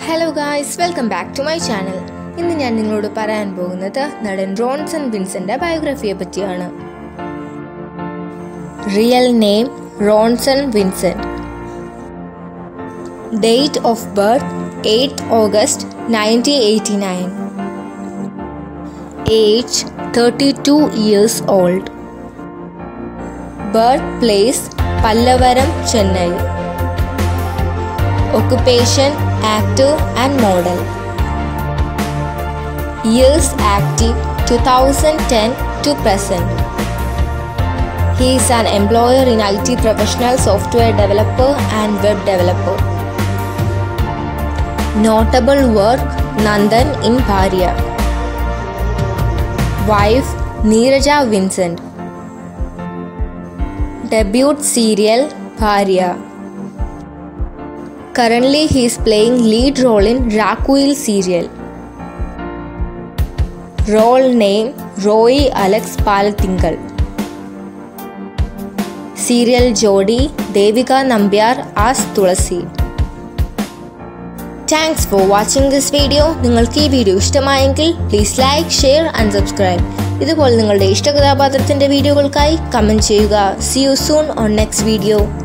Hello guys welcome back to my channel ഇന്ന് ഞാൻ നിങ്ങളോട് പറയാൻ പോകുന്നത് നടൻ റോൺസൺ വിൻസന്റെ ബയോഗ്രഫിയെ പറ്റിയാണ് real name Ronson Vincent date of birth eight August nineteen eighty nine age thirty two years old birth place Pallavaram Chennai Occupation Actor and Model. Years active 2010 to present. He is an employer in IT professional software developer and web developer. Notable work Nandan in Bharya. Wife Neeraja Vincent. Debut serial Bharya. Currently, he is playing lead role in Rakuil serial. Role name Roy Alex Palatingal. Serial Jodi Devika Nambyar as Tulasi. Thanks for watching this video നിങ്ങൾക്ക് ഈ video ഇഷ്ടമായെങ്കിൽ please like share and subscribe ഇതുപോലെ നിങ്ങളുടെ ഇഷ്ട കഥാപാത്രത്തിൻ്റെ വീഡിയോകൾക്കായി comment ചെയ്യുക see you soon on next video